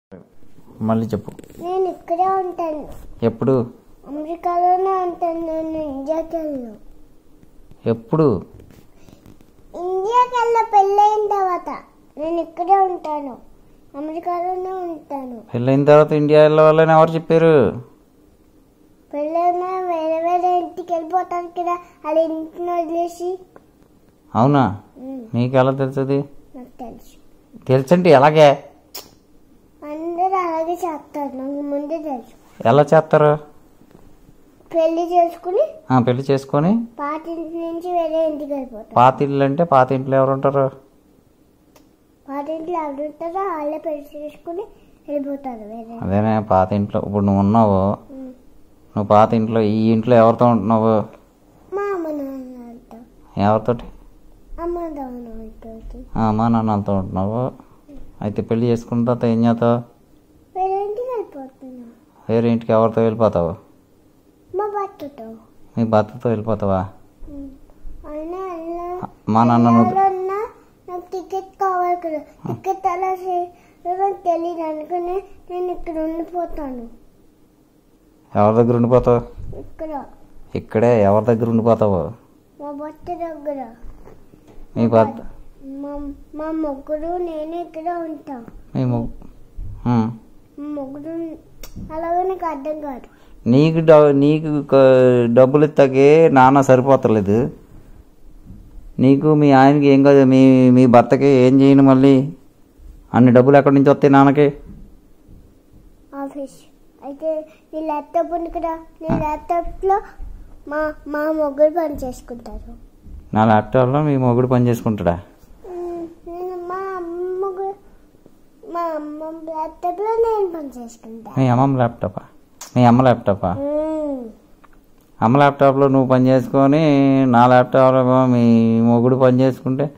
మళ్ళీ చెప్పు నేను ఇక్కడే ఉంటాను ఎప్పుడు అమెరికాలోనే ఉంటాను నేను ఇండియాకి వెళ్ళను ఎప్పుడు ఇండియాకి వెళ్ళ పెళ్ళైన తర్వాత నేను ఇక్కడే ఉంటాను అమెరికాలోనే ఉంటాను పెళ్ళైన తర్వాత ఇండియా వెళ్ళవాలని ఎవరు చెప్పారు పెళ్ళైన వేరే వేరే ఇంటికి వెళ్ళిపోతాను కదా వాళ్ళ ఇంటిని వదిలేసి అవునా ఉమ్, నీకు ఎలా తెలుస్తుంది నాకు తెలుసు తెలుసంటే ఎలాగే అందరూ అలాగే చేస్తారు నాకు ముందే తెలుసు ఎలా చేస్తారు పెళ్లి చేసుకుని ఆ, పెళ్లి చేసుకొని పాత ఇంటి నుంచి వేరే ఇంటికి వెళ్ళిపోతారు పాత ఇల్లు అంటే పాత ఇంట్లో ఎవరు ఉంటారు పాత ఇంట్లో ఎవరు ఉంటారో వాళ్ళే పెళ్లి చేసుకుని వెళ్ళిపోతారు వేరే అదేనే పాత ఇంట్లో ఇప్పుడు నువ్వు ఉన్నావు ఉమ్. నువ్వు పాత ఇంట్లో ఈ ఇంట్లో ఎవరితో ఉంటున్నావు మా అమ్మ నాన్నతో ఎవరితోటి అమ్మ నాన్నతో ఆ, అమ్మా నాన్నలతో ఉంటున్నావు అయితే పెళ్లి చేసుకున్న తర్వాత ఏం చేస్తావు వేరే ఇంటికి వెళ్ళిపోతున్నా వేరే ఇంటికి ఎవరితో వెళ్ళిపోతావు మా భర్తతో మీ భర్తతో వెళ్ళిపోతావా ఉమ్. అయినా అలా మా నాన్న నువ్వు వెళ్ళాలన్నా నాకు టికెట్ కావాలి కదా టికెట్ అలా చేయడం తెలియదు అనుకుని నేను ఇక్కడ ఉండిపోతాను ఎవరి దగ్గర ఉండిపోతావు ఇక్కడ ఇక్కడే ఎవరి దగ్గర ఉండిపోతావు మా భర్త దగ్గర మీ భర్త మా మా ముగ్గురు నేను ఇక్కడ ఉంటాం మీ ము- ఉమ్. మా ముగ్గురు అలాగే నాకు అర్థం కాదు నీకు డ- నీకు క- డబ్బులు ఇస్తాకే నాన్న సరిపోతలేదు నీకు మీ ఆయనకి ఏం కాదు మీ మీ భర్తకి ఏం చేయను మళ్ళీ అన్ని డబ్బులు ఎక్కడి నుంచి వస్తాయి నాన్నకి ఆఫీస్ అయితే నీ ల్యాప్టాప్ ఉంది కదా నీ ల్యాప్టాప్లో మా మా ముగ్గురు పని చేసుకుంటారు నా ల్యాప్టాప్లో మీ మొగుడు పని చేసుకుంటాడా ఉమ్, నేను మా అమ్మ ముగ్గురు మా అమ్మ ల్యాప్టాప్లో నేను పని చేసుకుంటా మీ అమ్మమ్మ ల్యాప్టాపా మీ అమ్మ ల్యాప్టాపా ఉమ్, అమ్మ ల్యాప్టాప్లో నువ్వు పని చేసుకొని నా ల్యాప్టాప్లో ఏమో మీ మొగుడు పని చేసుకుంటే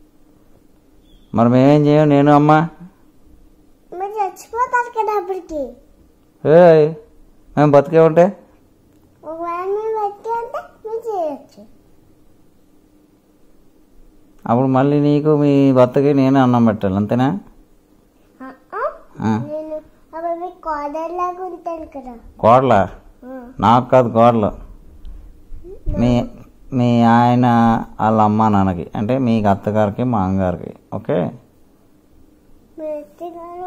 మరి మేమేం చేయం నేను అమ్మ మీరు చచ్చిపోతారు కదా అప్పటికి ఏ మేము బతికే ఉంటే ఒకవేళ మీరు బట్టి అంటే మీరు చేయొచ్చు అప్పుడు మళ్ళీ నీకు మీ భర్తకి నేనే అన్నం పెట్టాలి అంతేనా ఆ, ఆ? ఆ. నేను అప్పుడు మీకు కాదర్ లాగా ఉంటాను కదా కోడల ఆ, నాకు కాదు కోడలు మీ మీ ఆయన వాళ్ళ అమ్మ నాన్నకి అంటే మీ అత్తగారికి మా అమ్మగారికి ఓకే మీ అత్తగారు